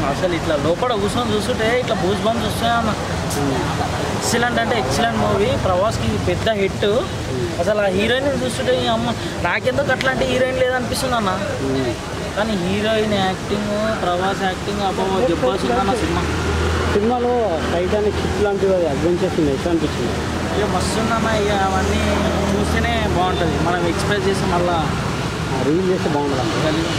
అసలు ఇట్లా లోపల కూర్చొని చూస్తుంటే ఇట్లా బూస్ బంప్స్ వస్తాయన్న ఎక్సలెంట్ అంటే ఎక్సలెంట్ మూవీ ప్రభాస్కి పెద్ద హిట్ అసలు ఆ హీరోయిన్ చూస్తుంటే ఈ అమ్మ నాకెందుకు అట్లాంటి హీరోయిన్ లేదనిపిస్తుంది అన్న కానీ హీరోయిన్ యాక్టింగ్ ప్రభాస్ యాక్టింగ్ అబ్బో చెప్పాల్సింది అన్న సినిమా సినిమాలో టైటానిక్ షిప్ లాంటివి అడ్వెంచర్స్ ఉన్నాయి ఎట్లా అనిపించింది ఇక మస్తు ఉందన్న ఇక అవన్నీ చూస్తేనే బాగుంటుంది మనం ఎక్స్ప్రెస్ చేసి మళ్ళా రిలీజ్ చేస్తే బాగుంటుంది కలిగి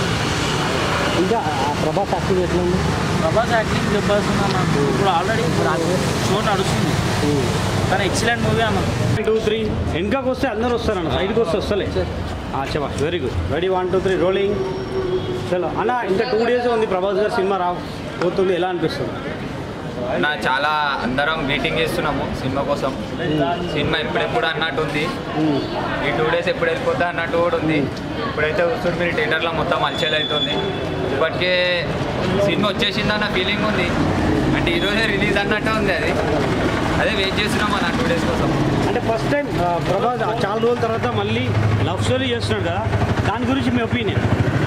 ఇంకా ఆ ప్రభాస్ యాక్టింగ్ ఎట్లా ఉంది ప్రభాస్ యాక్టింగ్ చెప్పాల్సింది అన్న ఇప్పుడు ఆల్రెడీ షో నడుస్తుంది కానీ ఎక్సలెంట్ మూవీ అన్న వన్ టూ త్రీ వెనకకు వస్తే అందరూ వస్తారన్న సైడ్కి వస్తే వస్తలే చెప్పా very good ready one two three rolling చలో అన్న ఇంకా టూ డేస్ ఉంది ప్రభాస్ గారు సినిమా రా పోతుంది ఎలా అనిపిస్తుంది నా చాలా అందరం వెయిటింగ్ చేస్తున్నాము సినిమా కోసం సినిమా ఎప్పుడెప్పుడు అన్నట్టు ఉంది ఈ టూ డేస్ ఎప్పుడు వెళ్ళిపోతా అన్నట్టు కూడా ఉంది ఇప్పుడైతే వస్తుంది మీరు థియేటర్లో మొత్తం అలచేలు అవుతుంది ఇప్పటికే సినిమా వచ్చేసిందన్న ఫీలింగ్ ఉంది అంటే ఈరోజే రిలీజ్ అన్నట్టు ఉంది అది అదే వెయిట్ చేస్తున్నాం అన్న టూ డేస్ కోసం అంటే ఫస్ట్ టైం ప్రభాస్ ఆ చాలా రోజుల తర్వాత మళ్ళీ లవ్ స్టోరీ చేస్తున్నాడు కదా దాని గురించి మీ ఒపీనియన్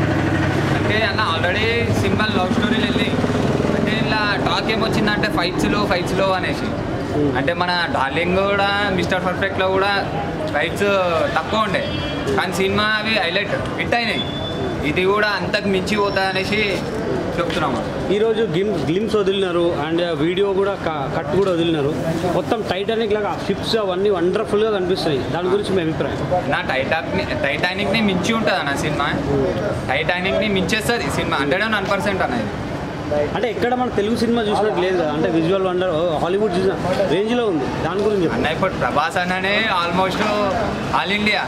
అంటే అన్న ఆల్రెడీ సినిమా లవ్ స్టోరీలు వెళ్ళి అంటే ఇలా టాక్ ఏమొచ్చిందంటే ఫైట్స్లో ఫైట్స్లో అనేసి అంటే మన డార్లింగ్ కూడా మిస్టర్ పర్ఫెక్ట్లో కూడా ఫైట్స్ తక్కువ ఉండే కానీ సినిమా అవి హైలైట్ హిట్ అయినాయి ఇది కూడా అంతకు మించి పోతా అనేసి చెప్తున్నాము ఈరోజు గిమ్ గ్లిమ్స్ వదిలినారు అండ్ వీడియో కూడా క- కట్ కూడా వదిలినారు మొత్తం టైటానిక్ లాగా షిప్స్ అవన్నీ వండర్ఫుల్గా కనిపిస్తాయి దాని గురించి మీ అభిప్రాయం నా టైటాక్ని టైటానిక్ని మించి ఉంటుంది అన్న సినిమా టైటానిక్ని మించేస్తుంది సినిమా హండ్రెడ్ అండ్ వన్ పర్సెంట్ అన్నది అంటే ఎక్కడ మన తెలుగు సినిమా చూసినట్టు లేదు కదా అంటే విజువల్ వండర్ హాలీవుడ్ చూసిన రేంజ్లో ఉంది దాని గురించి చెప్పండి. అన్న ఇప్పుడు ప్రభాస్ అన్ననే ఆల్మోస్ట్ ఆల్ ఇండియా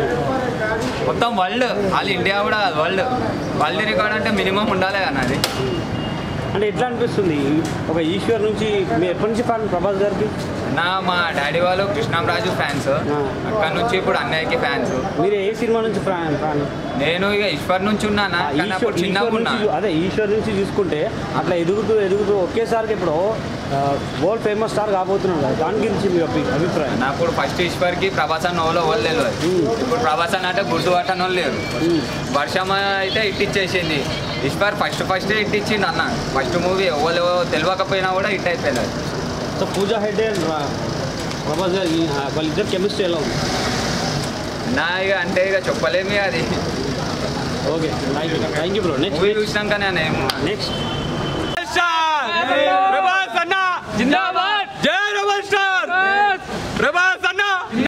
మొత్తం వరల్డ్ ఆల్ ఇండియా కూడా వరల్డ్ వరల్డ్ రికార్డ్ అంటే మినిమం ఉండాలి అన్నది అంటే ఎట్లా అనిపిస్తుంది ఒక ఈశ్వర్ నుంచి మీరు ఎప్పటి నుంచి ఫ్యాన్ ప్రభాస్ గారికి నా మా డాడీ వాళ్ళు కృష్ణంరాజు ఫ్యాన్స్ అక్కడ నుంచి ఇప్పుడు అన్నయ్యకి ఫ్యాన్స్ మీరు ఏ సినిమా నుంచి ఫ్యాన్ ఫ్యాన్ నేను ఇక ఈశ్వర్ నుంచి ఉన్నానా కానీ ఈశ్వర్ అప్పుడు చిన్నగా ఈశ్వర్ ఉన్నా నుంచి చూ- అదే ఈశ్వర్ నుంచి చూసుకుంటే అట్లా ఎదుగుతూ ఎదుగుతూ ఒకేసారికి ఇప్పుడు వరల్డ్ ఫేమస్ స్టార్ కాబోతున్నాడు కదా దాని గురించి మీ అభి- అభిప్రాయం నా ఇప్పుడు ఫస్ట్ ఈశ్వర్కి ప్రభాస్ అన్న వాళ్ళు వాళ్ళు తెలియదు ఇప్పుడు ప్రభాస్ అన్న అంటే గుర్తు పట్టని వాళ్ళు లేరు వర్షం అయితే ఇట్ ఇచ్చేసింది ఈశ్వర్ ఫస్ట్ ఫస్ట్ ఇట్ ఇచ్చింది అన్న ఫస్ట్ మూవీ ఎవరు తెలియకపోయినా కూడా హిట్ అయిపోయింది అది. సో పూజా హెడ్ అండ్ ప్రభాస్ గారు ఈ- ఆ, వాళ్ళిద్దరు కెమిస్ట్రీ ఎలా ఉంది నా ఇక అంటే ఇక చెప్పలేము ఇక అది okay thank you thank you bro next movie చూసినాకనే నేను నెక్స్ట్ ప్రభాస్ అన్న జిందాబాద్ జై రెబల్ స్టార్ ప్రభాస్